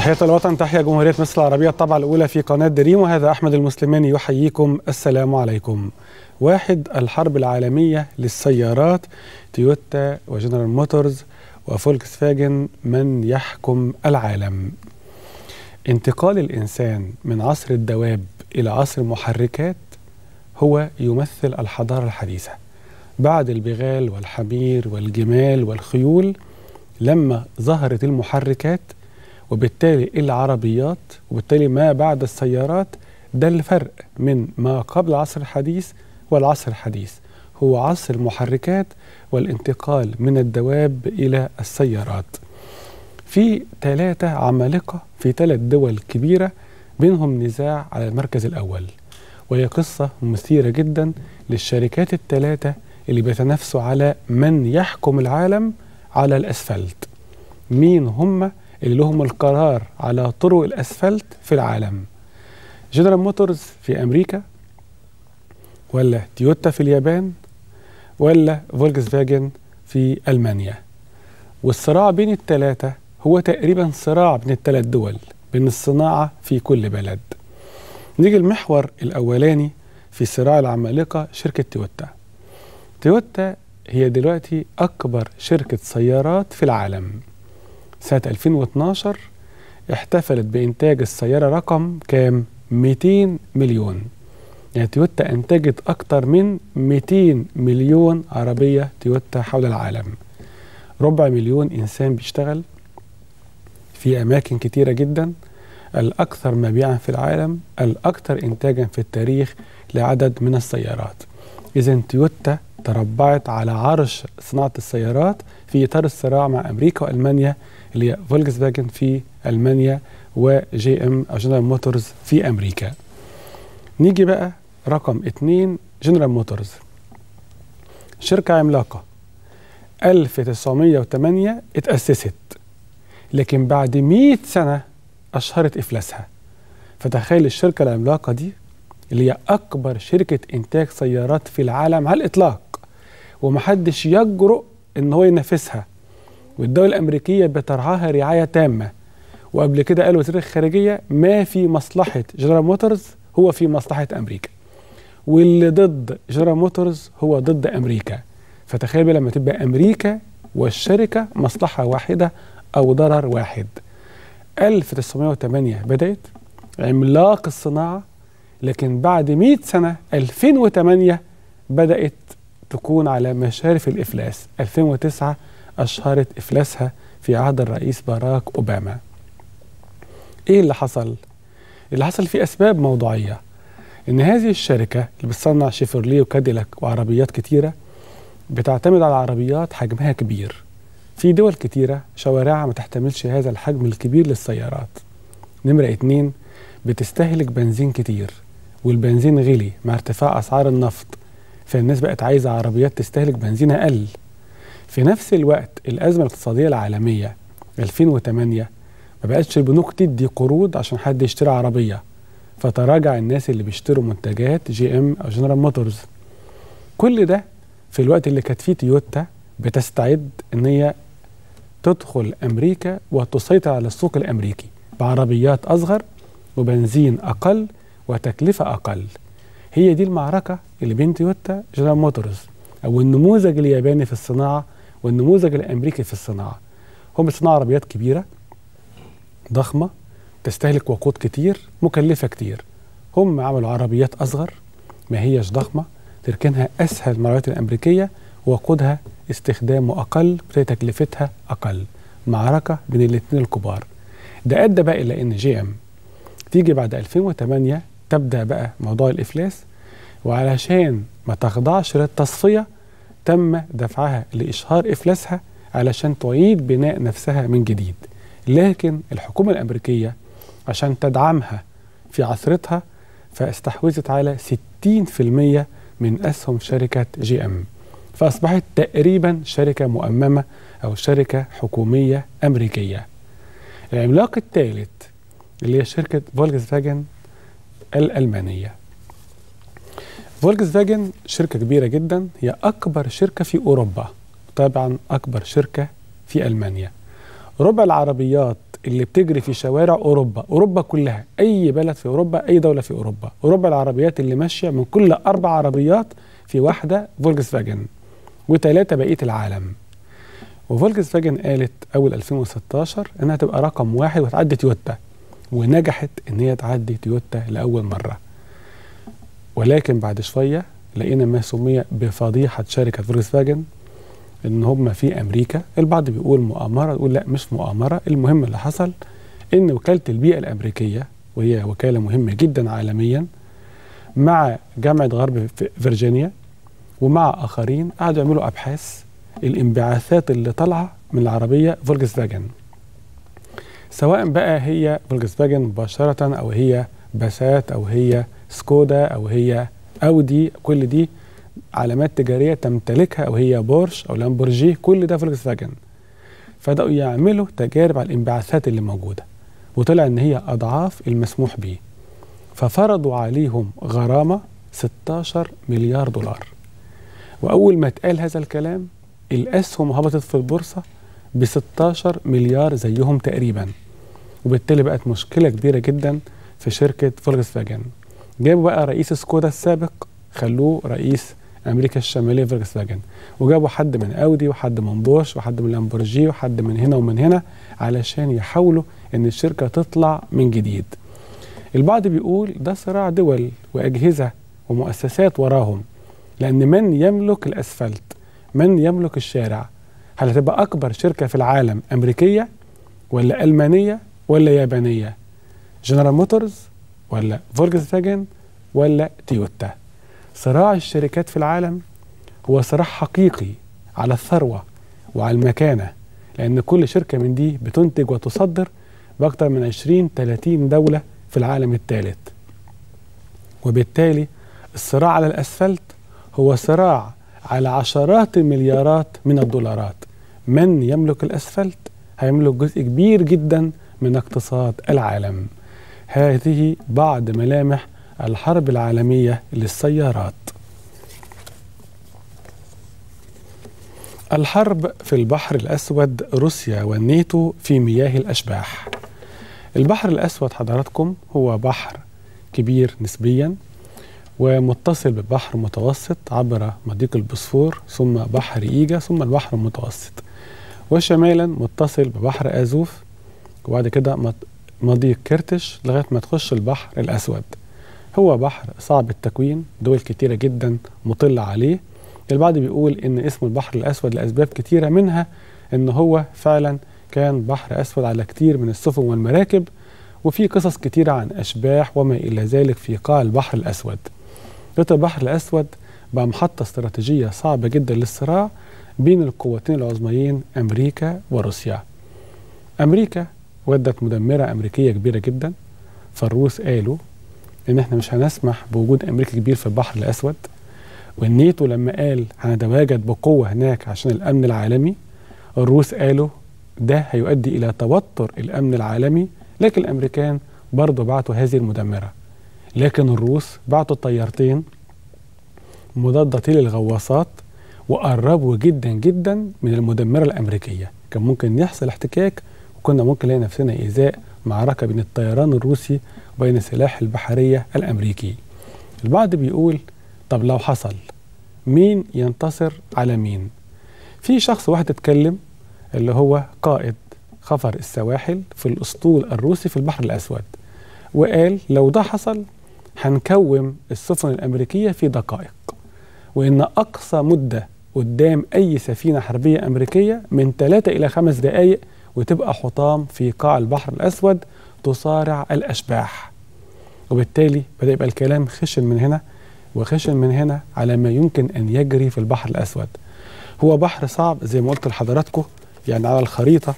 تحية الوطن تحية جمهورية مصر العربية الطبعة الأولى في قناة دريم وهذا أحمد المسلماني يحييكم السلام عليكم واحد الحرب العالمية للسيارات تويوتا وجنرال موتورز وفولكس فاجن من يحكم العالم انتقال الإنسان من عصر الدواب إلى عصر المحركات هو يمثل الحضارة الحديثة بعد البغال والحمير والجمال والخيول لما ظهرت المحركات وبالتالي العربيات وبالتالي ما بعد السيارات ده الفرق من ما قبل العصر الحديث والعصر الحديث هو عصر المحركات والانتقال من الدواب إلى السيارات في ثلاثة عمالقة في ثلاث دول كبيرة بينهم نزاع على المركز الأول وهي قصة مثيرة جدا للشركات الثلاثة اللي بيتنافسوا على من يحكم العالم على الأسفلت مين هم اللي لهم القرار على طرق الأسفلت في العالم جنرال موتورز في أمريكا ولا تويوتا في اليابان ولا فولكس فاجن في ألمانيا والصراع بين الثلاثة هو تقريبا صراع بين الثلاث دول بين الصناعة في كل بلد نيجي المحور الأولاني في صراع العمالقة شركة تويوتا تويوتا هي دلوقتي أكبر شركة سيارات في العالم سنة 2012 احتفلت بإنتاج السيارة رقم كام؟ 200 مليون يعني تويوتا أنتجت أكتر من 200 مليون عربية تويوتا حول العالم ربع مليون إنسان بيشتغل في أماكن كتيرة جدا الأكثر مبيعا في العالم الأكثر إنتاجا في التاريخ لعدد من السيارات إذا تويوتا تربعت على عرش صناعة السيارات في إطار الصراع مع أمريكا وألمانيا اللي هي فولكس فاجن في ألمانيا وجي ام أو جنرال موتورز في أمريكا نيجي بقى رقم اتنين جنرال موتورز شركة عملاقة 1908 اتأسست لكن بعد 100 سنة أشهرت إفلاسها فتخيل الشركة العملاقة دي اللي هي أكبر شركة إنتاج سيارات في العالم على الإطلاق ومحدش يجرؤ إن هو ينافسها والدولة الأمريكية بترعاها رعاية تامة وقبل كده قال وزير الخارجية ما في مصلحة جنرال موتورز هو في مصلحة أمريكا واللي ضد جنرال موتورز هو ضد أمريكا فتخيل لما تبقى أمريكا والشركة مصلحة واحدة أو ضرر واحد 1908 بدأت عملاق الصناعة لكن بعد 100 سنة 2008 بدأت تكون على مشارف الإفلاس 2009 أشهرت إفلاسها في عهد الرئيس باراك أوباما إيه اللي حصل؟ اللي حصل فيه أسباب موضوعية إن هذه الشركة اللي بتصنع شيفرلي وكاديلاك وعربيات كتيرة بتعتمد على عربيات حجمها كبير في دول كتيرة شوارعها ما تحتملش هذا الحجم الكبير للسيارات نمرة اتنين بتستهلك بنزين كتير والبنزين غلي مع ارتفاع أسعار النفط فالناس بقت عايزة عربيات تستهلك بنزين أقل في نفس الوقت الأزمة الاقتصادية العالمية 2008 ما بقتش البنوك تدي قروض عشان حد يشتري عربية فتراجع الناس اللي بيشتروا منتجات جي ام أو جنرال موتورز كل ده في الوقت اللي كانت فيه تويوتا بتستعد ان هي تدخل امريكا وتسيطر على السوق الامريكي بعربيات اصغر وبنزين اقل وتكلفه اقل هي دي المعركه اللي بين تويوتا جنرال موتورز او النموذج الياباني في الصناعه والنموذج الامريكي في الصناعه هم بيصنعوا عربيات كبيره ضخمه تستهلك وقود كتير مكلفه كتير هم عملوا عربيات اصغر ما هيش ضخمه تركنها اسهل من العربيات الامريكيه وقودها استخدامه اقل تكلفتها اقل معركه بين الاثنين الكبار ده ادى بقى الى ان جي ام تيجي بعد 2008 تبدا بقى موضوع الافلاس وعلشان ما تخضعش للتصفيه تم دفعها لاشهار افلاسها علشان تعيد بناء نفسها من جديد لكن الحكومه الامريكيه عشان تدعمها في عثرتها فاستحوذت على 60% من اسهم شركه جي ام فاصبحت تقريبا شركه مؤممه او شركه حكوميه امريكيه العملاق الثالث اللي هي شركه فولكس فاجن الالمانيه فولكس فاجن شركه كبيره جدا هي اكبر شركه في اوروبا طبعا اكبر شركه في المانيا ربع العربيات اللي بتجري في شوارع اوروبا اوروبا كلها اي بلد في اوروبا اي دوله في اوروبا اوروبا العربيات اللي ماشيه من كل اربع عربيات في واحده فولكس فاجن وثلاثه بقيه العالم وفولكس فاجن قالت اول 2016 انها تبقى رقم واحد وتعدي تويوتا ونجحت ان هي تعدي تويوتا لاول مره ولكن بعد شويه لقينا ما سمي بفضيحه شركه فولكس فاجن ان هم في امريكا البعض بيقول مؤامره يقول لا مش مؤامره المهم اللي حصل ان وكاله البيئه الامريكيه وهي وكاله مهمه جدا عالميا مع جامعه غرب فيرجينيا ومع اخرين قعدوا يعملوا ابحاث الانبعاثات اللي طالعه من العربيه فولكس فاجن سواء بقى هي فولكس فاجن مباشره او هي باسات او هي سكودا او هي اودي كل دي علامات تجاريه تمتلكها او هي بورش او لامبورجي كل ده فولكس فاجن فبداوا يعملوا تجارب على الانبعاثات اللي موجوده وطلع ان هي اضعاف المسموح به ففرضوا عليهم غرامه 16 مليار دولار واول ما اتقال هذا الكلام الاسهم هبطت في البورصه ب 16 مليار زيهم تقريبا وبالتالي بقت مشكله كبيره جدا في شركه فولكس فاجن جابوا بقى رئيس سكودا السابق خلوه رئيس امريكا الشماليه فولكس فاجن وجابوا حد من اودي وحد من بوش وحد من لامبورجي وحد من هنا ومن هنا علشان يحاولوا ان الشركه تطلع من جديد البعض بيقول ده صراع دول واجهزه ومؤسسات وراهم لان من يملك الاسفلت من يملك الشارع هل هتبقى اكبر شركه في العالم امريكيه ولا المانيه ولا يابانيه جنرال موتورز ولا فولكس فاجن ولا تويوتا صراع الشركات في العالم هو صراع حقيقي على الثروة وعلى المكانة لأن كل شركة من دي بتنتج وتصدر بأكثر من 20 30 دولة في العالم الثالث وبالتالي الصراع على الأسفلت هو صراع على عشرات المليارات من الدولارات من يملك الأسفلت هيملك جزء كبير جدا من اقتصاد العالم هذه بعض ملامح الحرب العالمية للسيارات الحرب في البحر الأسود روسيا والنيتو في مياه الأشباح البحر الأسود حضراتكم هو بحر كبير نسبيا ومتصل ببحر متوسط عبر مضيق البوسفور ثم بحر إيجا ثم البحر المتوسط وشمالا متصل ببحر آزوف وبعد كده مضيق كرتش لغاية ما تخش البحر الأسود هو بحر صعب التكوين دول كتيرة جدا مطلة عليه البعض بيقول ان اسم البحر الاسود لاسباب كتيرة منها ان هو فعلا كان بحر اسود على كتير من السفن والمراكب وفي قصص كتيرة عن اشباح وما الى ذلك في قاع البحر الاسود البحر الاسود بقى محطة استراتيجية صعبة جدا للصراع بين القوتين العظميين امريكا وروسيا امريكا ودت مدمرة امريكية كبيرة جدا فالروس قالوا ان احنا مش هنسمح بوجود امريكا كبير في البحر الاسود والنيتو لما قال هنتواجد بقوه هناك عشان الامن العالمي الروس قالوا ده هيؤدي الى توتر الامن العالمي لكن الامريكان برضه بعتوا هذه المدمره لكن الروس بعتوا طيارتين مضادتين للغواصات وقربوا جدا جدا من المدمره الامريكيه كان ممكن يحصل احتكاك وكنا ممكن نلاقي نفسنا ايذاء معركه بين الطيران الروسي وبين السلاح البحريه الامريكي البعض بيقول طب لو حصل مين ينتصر على مين في شخص واحد اتكلم اللي هو قائد خفر السواحل في الاسطول الروسي في البحر الاسود وقال لو ده حصل هنكوم السفن الامريكيه في دقائق وان اقصى مده قدام اي سفينه حربيه امريكيه من 3 الى 5 دقائق وتبقى حطام في قاع البحر الاسود تصارع الاشباح وبالتالي بدا يبقى الكلام خشن من هنا وخشن من هنا على ما يمكن ان يجري في البحر الاسود هو بحر صعب زي ما قلت لحضراتكم يعني على الخريطه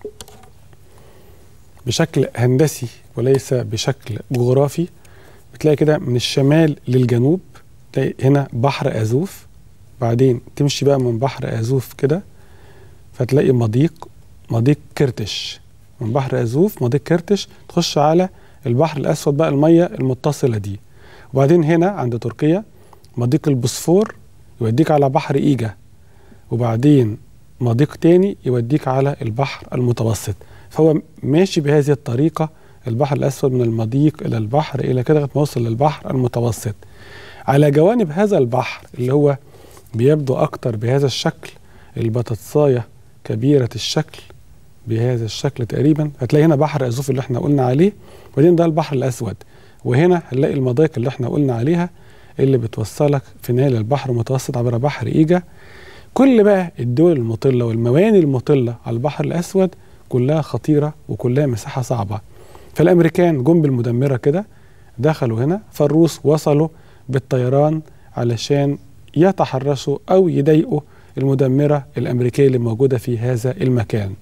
بشكل هندسي وليس بشكل جغرافي بتلاقي كده من الشمال للجنوب تلاقي هنا بحر ازوف بعدين تمشي بقى من بحر ازوف كده فتلاقي مضيق مضيق كرتش من بحر ازوف مضيق كرتش تخش على البحر الاسود بقى الميه المتصله دي وبعدين هنا عند تركيا مضيق البوسفور يوديك على بحر ايجا وبعدين مضيق تاني يوديك على البحر المتوسط فهو ماشي بهذه الطريقة البحر الأسود من المضيق إلى البحر إلى كده لغاية ما وصل للبحر المتوسط على جوانب هذا البحر اللي هو بيبدو أكتر بهذا الشكل البطاطساية كبيرة الشكل بهذا الشكل تقريبا هتلاقي هنا بحر أزوف اللي احنا قلنا عليه وبعدين ده البحر الأسود وهنا هنلاقي المضايق اللي احنا قلنا عليها اللي بتوصلك في نهاية البحر المتوسط عبر بحر إيجا كل بقى الدول المطلة والمواني المطلة على البحر الأسود كلها خطيرة وكلها مساحة صعبة فالأمريكان جم بالمدمرة كده دخلوا هنا فالروس وصلوا بالطيران علشان يتحرشوا أو يضايقوا المدمرة الأمريكية اللي موجودة في هذا المكان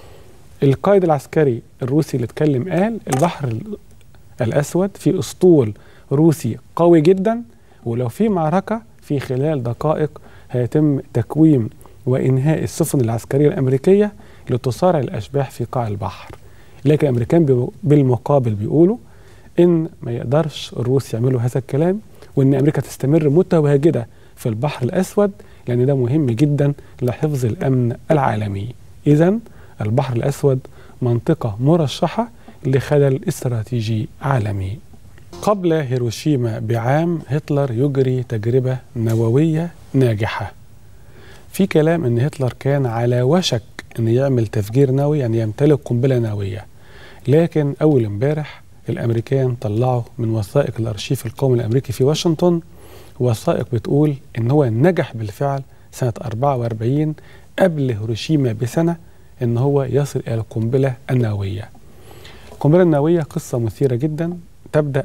القائد العسكري الروسي اللي اتكلم قال البحر الأسود في أسطول روسي قوي جدا ولو في معركة في خلال دقائق هيتم تكويم وإنهاء السفن العسكرية الأمريكية لتصارع الأشباح في قاع البحر لكن الأمريكان بالمقابل بيقولوا إن ما يقدرش الروس يعملوا هذا الكلام وإن أمريكا تستمر متواجدة في البحر الأسود لأن ده مهم جدا لحفظ الأمن العالمي إذا البحر الأسود منطقة مرشحة لخلل استراتيجي عالمي قبل هيروشيما بعام هتلر يجري تجربة نووية ناجحة في كلام ان هتلر كان على وشك ان يعمل تفجير نووي يعني يمتلك قنبلة نووية لكن اول امبارح الامريكان طلعوا من وثائق الارشيف القومي الامريكي في واشنطن وثائق بتقول ان هو نجح بالفعل سنة 44 قبل هيروشيما بسنة ان هو يصل الى القنبلة النووية القنبلة النووية قصة مثيرة جدا تبدأ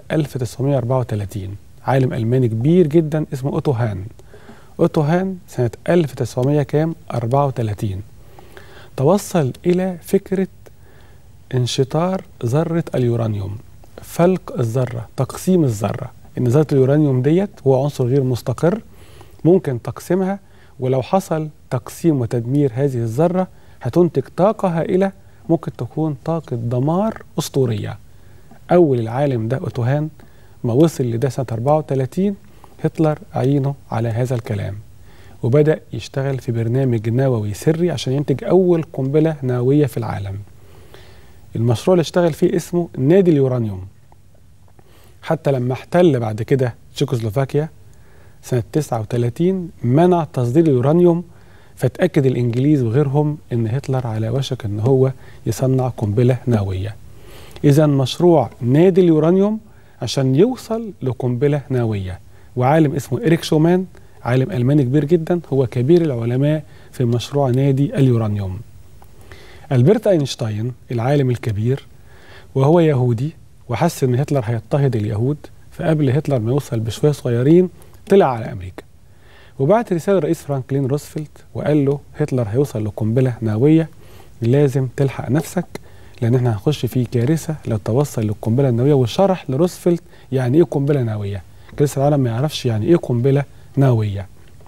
1934 عالم ألماني كبير جدا اسمه أوتو هان أوتو هان سنة 1900 كام 34 توصل إلى فكرة انشطار ذرة اليورانيوم فلق الذرة تقسيم الذرة إن ذرة اليورانيوم ديت هو عنصر غير مستقر ممكن تقسيمها ولو حصل تقسيم وتدمير هذه الذرة هتنتج طاقة هائلة ممكن تكون طاقة دمار أسطورية أول العالم ده أوتوهان ما وصل لده سنة 34 هتلر عينه على هذا الكلام وبدأ يشتغل في برنامج نووي سري عشان ينتج أول قنبلة نووية في العالم المشروع اللي اشتغل فيه اسمه نادي اليورانيوم حتى لما احتل بعد كده تشيكوسلوفاكيا سنة 39 منع تصدير اليورانيوم فتأكد الإنجليز وغيرهم إن هتلر على وشك إن هو يصنع قنبلة نووية إذا مشروع نادي اليورانيوم عشان يوصل لقنبلة نووية وعالم اسمه إريك شومان عالم ألماني كبير جدا هو كبير العلماء في مشروع نادي اليورانيوم ألبرت أينشتاين العالم الكبير وهو يهودي وحس إن هتلر هيضطهد اليهود فقبل هتلر ما يوصل بشوية صغيرين طلع على أمريكا وبعت رسالة رئيس فرانكلين روزفلت وقال له هتلر هيوصل لقنبلة نووية لازم تلحق نفسك لأن احنا هنخش في كارثة لو توصل للقنبلة النووية وشرح لروزفلت يعني إيه قنبلة نووية لسه العالم ما يعرفش يعني إيه قنبلة نووية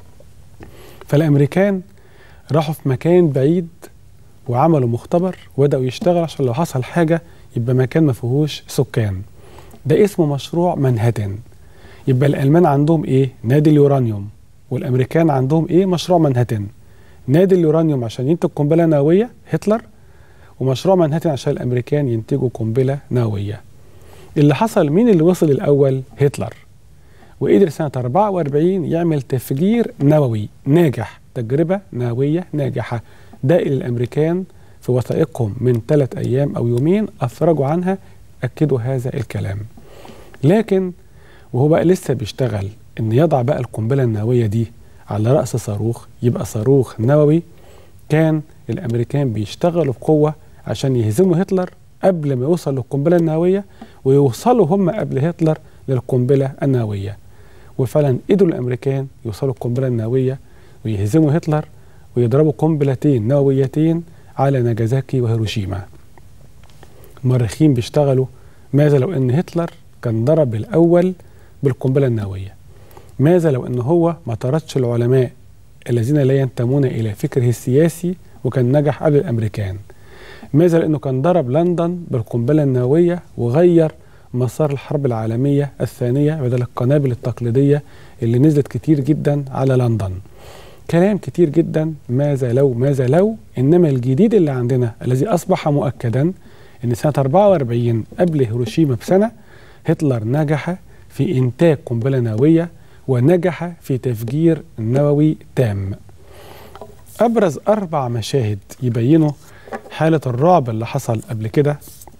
فالأمريكان راحوا في مكان بعيد وعملوا مختبر وبدأوا يشتغل عشان لو حصل حاجة يبقى مكان ما فيهوش سكان ده اسمه مشروع منهاتن يبقى الألمان عندهم إيه؟ نادي اليورانيوم والأمريكان عندهم إيه؟ مشروع منهاتن نادي اليورانيوم عشان ينتج قنبلة نووية هتلر ومشروع منهاتن عشان الأمريكان ينتجوا قنبلة نووية اللي حصل مين اللي وصل الأول؟ هتلر وقدر سنة 44 يعمل تفجير نووي ناجح تجربة نووية ناجحة ده اللي الأمريكان في وثائقهم من ثلاث أيام أو يومين أفرجوا عنها أكدوا هذا الكلام لكن وهو بقى لسه بيشتغل إن يضع بقى القنبلة النووية دي على رأس صاروخ يبقى صاروخ نووي كان الأمريكان بيشتغلوا بقوة عشان يهزموا هتلر قبل ما يوصل للقنبلة النووية ويوصلوا هم قبل هتلر للقنبلة النووية وفعلا قدروا الأمريكان يوصلوا القنبلة النووية ويهزموا هتلر ويضربوا قنبلتين نوويتين على ناجازاكي وهيروشيما المؤرخين بيشتغلوا ماذا لو ان هتلر كان ضرب الاول بالقنبله النوويه ماذا لو ان هو ما طردش العلماء الذين لا ينتمون الى فكره السياسي وكان نجح قبل الامريكان ماذا لانه كان ضرب لندن بالقنبله النوويه وغير مسار الحرب العالميه الثانيه بدل القنابل التقليديه اللي نزلت كتير جدا على لندن كلام كتير جدا ماذا لو ماذا لو انما الجديد اللي عندنا الذي اصبح مؤكدا ان سنه 44 قبل هيروشيما بسنه هتلر نجح في انتاج قنبله نوويه ونجح في تفجير نووي تام. ابرز اربع مشاهد يبينوا حاله الرعب اللي حصل قبل كده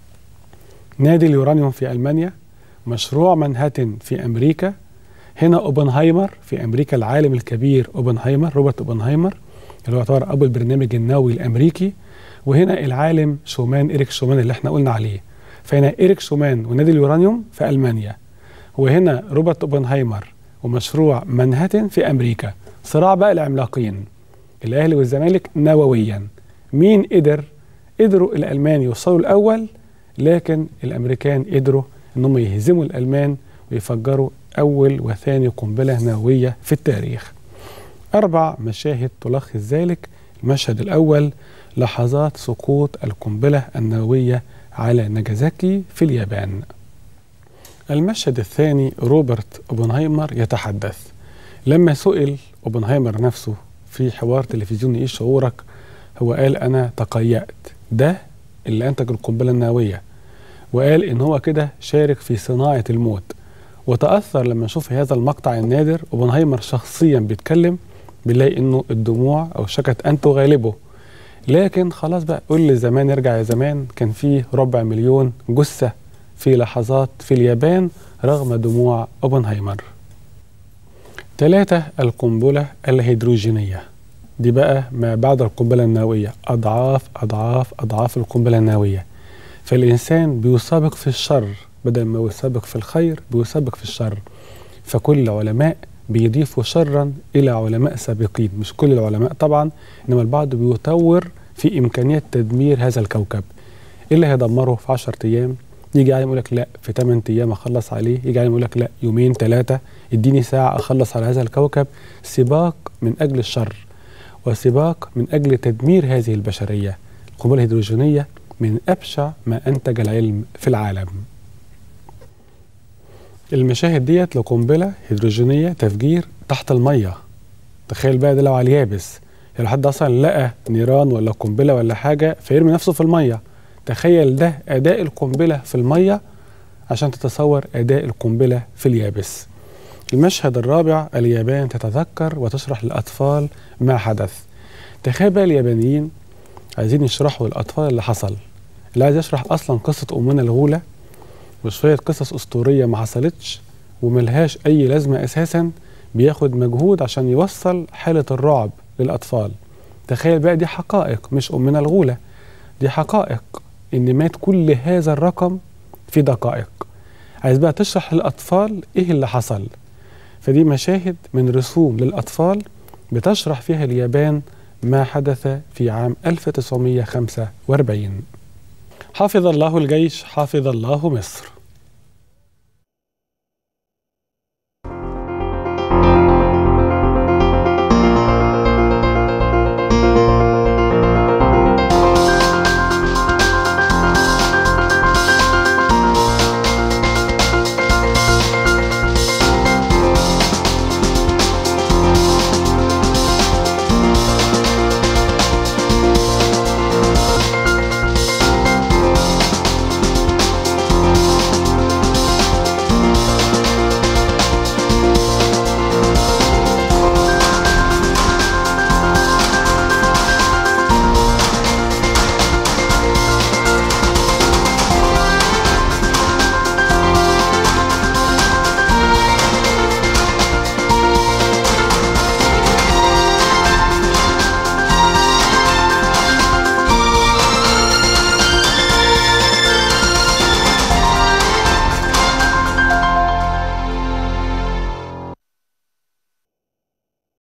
نادي اليورانيوم في المانيا مشروع منهاتن في امريكا هنا اوبنهايمر في امريكا العالم الكبير اوبنهايمر روبرت اوبنهايمر اللي هو يعتبر ابو البرنامج النووي الامريكي وهنا العالم شومان إيريك شومان اللي احنا قلنا عليه فهنا إيريك شومان ونادي اليورانيوم في ألمانيا وهنا روبرت أوبنهايمر ومشروع منهاتن في أمريكا صراع بقى العملاقين الأهلي والزمالك نوويا مين قدر قدروا الألمان يوصلوا الأول لكن الأمريكان قدروا أنهم يهزموا الألمان ويفجروا أول وثاني قنبلة نووية في التاريخ أربع مشاهد تلخص ذلك المشهد الأول لحظات سقوط القنبلة النووية على ناجازاكي في اليابان المشهد الثاني روبرت اوبنهايمر يتحدث لما سئل اوبنهايمر نفسه في حوار تلفزيوني ايه شعورك هو قال انا تقيأت ده اللي انتج القنبله النوويه وقال ان هو كده شارك في صناعه الموت وتاثر لما نشوف هذا المقطع النادر اوبنهايمر شخصيا بيتكلم بنلاقي انه الدموع او شكت ان تغالبه لكن خلاص بقى قول لي زمان ارجع يا زمان كان فيه ربع مليون جثة في لحظات في اليابان رغم دموع اوبنهايمر ثلاثة القنبلة الهيدروجينية دي بقى ما بعد القنبلة النووية أضعاف أضعاف أضعاف القنبلة النووية فالإنسان بيسابق في الشر بدل ما يسابق في الخير بيسابق في الشر فكل علماء بيضيفوا شرا الى علماء سابقين مش كل العلماء طبعا انما البعض بيطور في امكانيه تدمير هذا الكوكب ايه اللي هيدمره في 10 ايام يجي عالم يقول لك لا في 8 ايام اخلص عليه يجي عالم يقول لك لا يومين ثلاثه اديني ساعه اخلص على هذا الكوكب سباق من اجل الشر وسباق من اجل تدمير هذه البشريه القنبله الهيدروجينيه من ابشع ما انتج العلم في العالم المشاهد ديت لقنبله هيدروجينيه تفجير تحت الميه تخيل بقى ده لو على اليابس لو حد اصلا لقى نيران ولا قنبله ولا حاجه فيرمي نفسه في الميه تخيل ده اداء القنبله في الميه عشان تتصور اداء القنبله في اليابس المشهد الرابع اليابان تتذكر وتشرح للاطفال ما حدث تخيل بقى اليابانيين عايزين يشرحوا للاطفال اللي حصل اللي عايز يشرح اصلا قصه امنا الغوله وشوية قصص أسطورية ما حصلتش وملهاش أي لازمة أساسا بياخد مجهود عشان يوصل حالة الرعب للأطفال تخيل بقى دي حقائق مش أمنا الغولة دي حقائق إن مات كل هذا الرقم في دقائق عايز بقى تشرح للأطفال إيه اللي حصل فدي مشاهد من رسوم للأطفال بتشرح فيها اليابان ما حدث في عام 1945 حفظ الله الجيش حفظ الله مصر